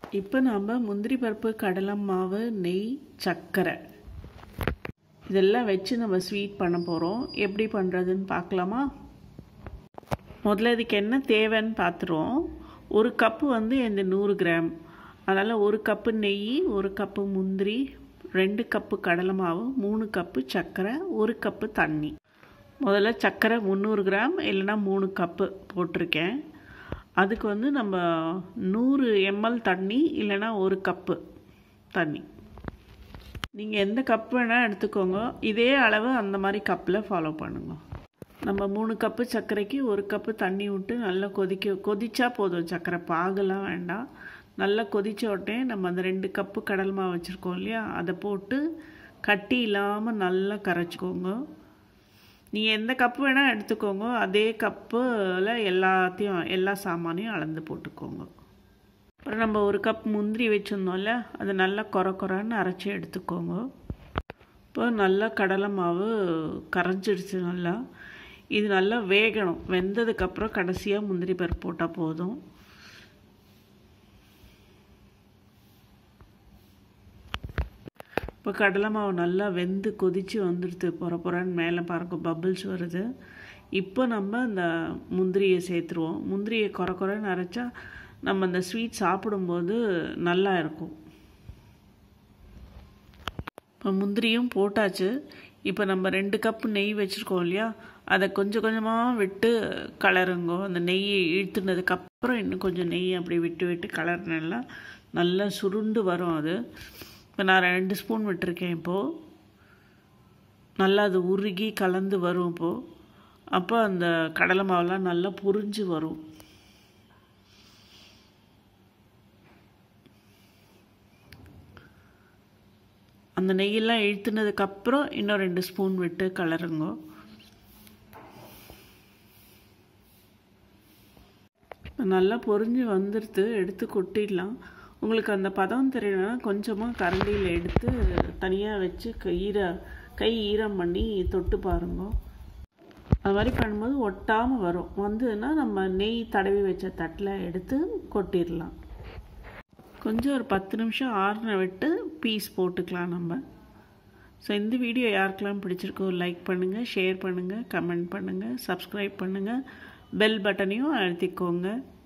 இப்போ நாம் முந்திரி பருப்பு கடலை மாவு நெய் சர்க்கரை இதெல்லாம் வச்சு நம்ம ஸ்வீட் பண்ண போகிறோம் எப்படி பண்ணுறதுன்னு பார்க்கலாமா முதல்ல இதுக்கு என்ன தேவைன்னு பார்த்துருவோம் ஒரு கப்பு வந்து இந்த நூறு கிராம் அதனால் ஒரு கப்பு நெய் ஒரு கப்பு முந்திரி ரெண்டு கப்பு கடலை மாவு மூணு கப்பு சர்க்கரை ஒரு கப்பு தண்ணி முதல்ல சர்க்கரை முந்நூறு கிராம் இல்லைன்னா மூணு கப்பு போட்டிருக்கேன் அதுக்கு வந்து நம்ம நூறு எம்எல் தண்ணி இல்லைன்னா ஒரு கப்பு தண்ணி நீங்கள் எந்த கப் வேணால் எடுத்துக்கோங்க இதே அளவு அந்த மாதிரி கப்பில் ஃபாலோ பண்ணுங்க நம்ம மூணு கப்பு சர்க்கரைக்கு ஒரு கப்பு தண்ணி விட்டு நல்லா கொதிக்க கொதிச்சா போதும் சர்க்கரை பாகெல்லாம் வேண்டாம் நல்லா கொதிச்ச உடனே நம்ம அந்த ரெண்டு கப்பு கடல் மாவு வச்சுருக்கோம் இல்லையா அதை போட்டு கட்டி இல்லாமல் நல்லா கரைச்சிக்கோங்க நீங்கள் எந்த கப்பு வேணால் எடுத்துக்கோங்க அதே கப்பில் எல்லாத்தையும் எல்லா சாமானையும் அளந்து போட்டுக்கோங்க அப்புறம் நம்ம ஒரு கப் முந்திரி வச்சுருந்தோம்ல அதை நல்லா குறை குறைன்னு அரைச்சி எடுத்துக்கோங்க இப்போ நல்லா கடலை மாவு கரைஞ்சிடுச்சு நல்லா இது நல்லா வேகணும் வெந்ததுக்கப்புறம் கடைசியாக முந்திரி பருப்பு போட்டால் போதும் இப்போ கடலை மாவு நல்லா வெந்து கொதித்து வந்துடுது புற புறன்னு மேலே பாருங்க பபிள்ஸ் வருது இப்போ நம்ம அந்த முந்திரியை சேர்த்துருவோம் முந்திரியை குறை குறைன்னு அரைச்சா நம்ம அந்த ஸ்வீட் சாப்பிடும்போது நல்லா இருக்கும் இப்போ முந்திரியும் போட்டாச்சு இப்போ நம்ம ரெண்டு கப்பு நெய் வச்சுருக்கோம் இல்லையா அதை கொஞ்சம் கொஞ்சமாக விட்டு கலருங்கோ அந்த நெய்யை இழுத்துனதுக்கப்புறம் இன்னும் கொஞ்சம் நெய் அப்படி விட்டு விட்டு கலர்னெல்லாம் நல்லா சுருண்டு வரும் அது இப்போ நான் ரெண்டு ஸ்பூன் விட்டுருக்கேன் இப்போது நல்லா அது உருகி கலந்து வரும் இப்போது அப்போ அந்த கடலை மாவுலாம் நல்லா புரிஞ்சு வரும் அந்த நெய்யெல்லாம் இழுத்துனதுக்கப்புறம் இன்னும் ரெண்டு ஸ்பூன் விட்டு கலருங்க நல்லா பொரிஞ்சு வந்துடுது எடுத்து கொட்டிடலாம் உங்களுக்கு அந்த பதம் தெரியலனா கொஞ்சமாக கரண்டியில் எடுத்து தனியாக வச்சு ஈர கை ஈரம் பண்ணி தொட்டு பாருங்க அது மாதிரி பண்ணும்போது ஒட்டாமல் வரும் வந்ததுன்னா நம்ம நெய் தடவி வச்ச தட்டில் எடுத்து கொட்டிடலாம் கொஞ்சம் ஒரு பத்து நிமிஷம் ஆறுன விட்டு பீஸ் போட்டுக்கலாம் நம்ம ஸோ இந்த வீடியோ யாருக்கெல்லாம் பிடிச்சிருக்கோ லைக் பண்ணுங்கள் ஷேர் பண்ணுங்கள் கமெண்ட் பண்ணுங்கள் சப்ஸ்கிரைப் பண்ணுங்கள் பெல் பட்டனையும் அழுத்திக்கோங்க